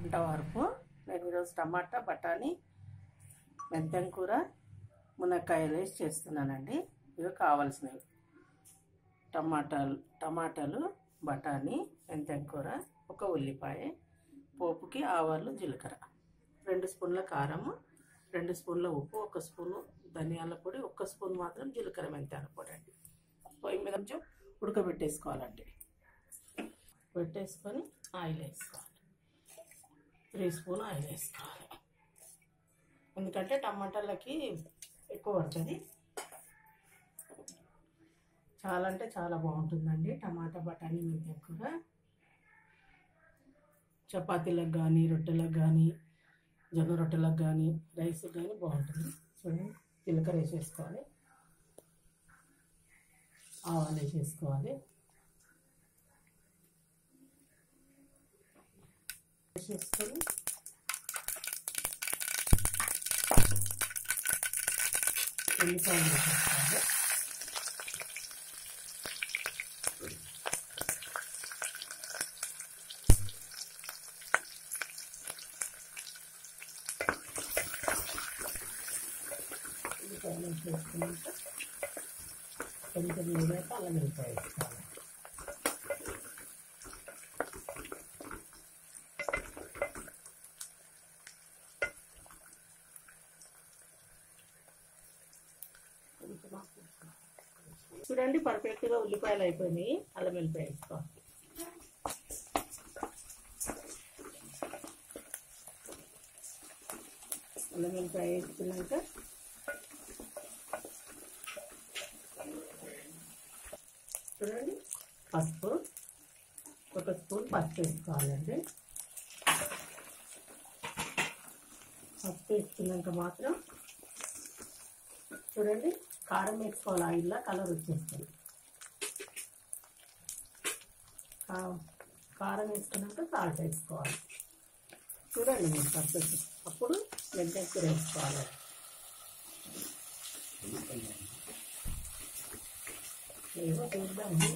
వంట వరకు నేను ఈరోజు టమాటా బఠానీ మెంతం కూర మునక్కాయలు వేసి చేస్తున్నానండి ఇవి కావాల్సినవి టమాటాలు టమాటాలు బఠానీ మెంతం కూర ఒక ఉల్లిపాయ పోపుకి ఆవాలు జీలకర్ర రెండు స్పూన్ల కారము రెండు స్పూన్ల ఉప్పు ఒక స్పూను ధనియాల పొడి ఒక్క స్పూన్ మాత్రం జీలకర్ర మెంతాల పొడి అండి పొయ్యి మీద కొంచెం ఉడకబెట్టేసుకోవాలండి పెట్టేసుకొని ఆయిల్ వేసుకోవాలి త్రీ స్పూన్ ఆయిల్ వేసుకోవాలి ఎందుకంటే టమాటాలకి ఎక్కువ పడుతుంది చాలా అంటే చాలా బాగుంటుందండి టమాటా బఠానీ మెంతం కూర చపాతీలకు కానీ రొట్టెలకు కానీ జొన్న రొట్టెలకు కానీ రైస్కి కానీ బాగుంటుంది చూడండి జీలకర్ర వేసేసుకోవాలి ఆవాలు వేసేసుకోవాలి వేసేసుకొని ఉల్లిపాయలు వేసేసుకోవాలి ఉల్లిపాయలు వేసుకున్నాక కొంచెం వేగాక అల్లం వెల్లిపాయ వేసుకోవాలి చూడండి పర్ఫెక్ట్గా ఉల్లిపాయలు అయిపోయినాయి అల్లం వెల్లిపాయ వేసుకోవాలి అల్లం వెల్లిపాయ వేసుకున్నాక చూడండి పసుపు ఒక స్పూన్ పసుపు వేసుకోవాలండి పసుపు వేసుకున్నాక మాత్రం చూడండి కారం వేసుకోవాలి ఆయిల్లో కలర్ వచ్చేస్తుంది కా- కారం వేసుకున్నాక సాల్ట్ వేసుకోవాలి చూడండి మీరు పర్ఫెక్ట్ అప్పుడు మెంతం కూర వేసుకోవాలి ఏవో చూద్దాము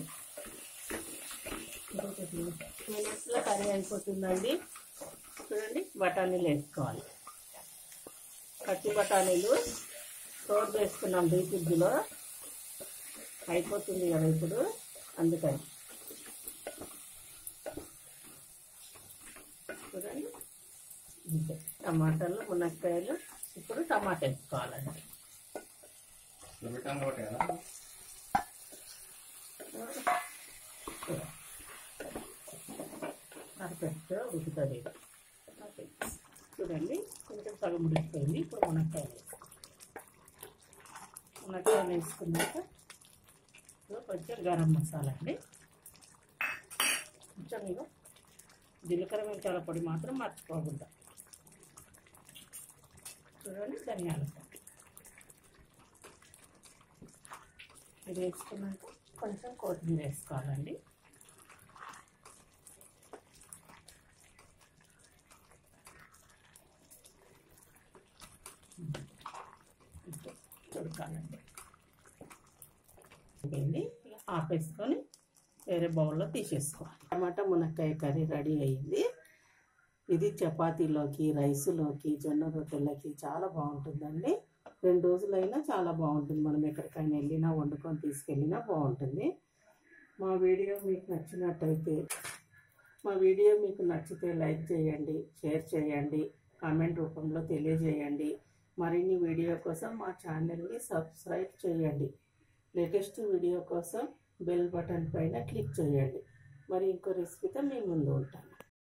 ఇంకొక టూ మినిట్స్లో కర్రీ అయిపోతుందండి చూడండి బఠానీలు వేసుకోవాలి పచ్చి బఠానీలు స్టోర్ చేసుకున్నాం డీ ఫ్రిడ్జ్లో అయిపోతుంది కదా ఇప్పుడు అందుకని చూడండి ఇంతే టమాటాలు మునక్కాయలు ఇప్పుడు టమాటా వేసుకోవాలండి పర్ఫెక్ట్ ఉడుకుతుంది ఓకే. చూడండి కొంచెం సగం ఉడికిపోయింది ఇప్పుడు మునక్కాయలు వేసుకోవాలి. మునక్కాయలు వేసుకున్నాక ఇప్పుడు కొంచెం గరం మసాలా అండి కొంచెం ఇక జీలకర్ర మెంతాల పొడి మాత్రం మర్చిపోకుండా చూడండి ధనియాల పొడి ఇది వేసుకున్నాక కొంచెం కొత్తిమీర వేసుకోవాలండి ఉడకాలండి ఉడికింది ఇక ఆపేసుకొని వేరే బౌల్లో తీసేసుకోవాలి టమాటా మునక్కాయ కర్రీ రెడీ అయింది ఇది చపాతీలోకి రైసులోకి జొన్న రొట్టెలకి చాలా బాగుంటుందండి రెండు రోజులైనా చాలా బాగుంటుంది మనం ఎక్కడికైనా వెళ్ళినా వండుకొని తీసుకెళ్ళినా బాగుంటుంది మా వీడియో మీకు నచ్చినట్టయితే మా వీడియో మీకు నచ్చితే లైక్ చేయండి షేర్ చేయండి కామెంట్ రూపంలో తెలియజేయండి మరిన్ని వీడియో కోసం మా ఛానల్ని సబ్స్క్రైబ్ చేయండి లేటెస్ట్ వీడియో కోసం బెల్ బటన్ పైన క్లిక్ చేయండి మరి ఇంకో రెసిపీతో మీ ముందు ఉంటాను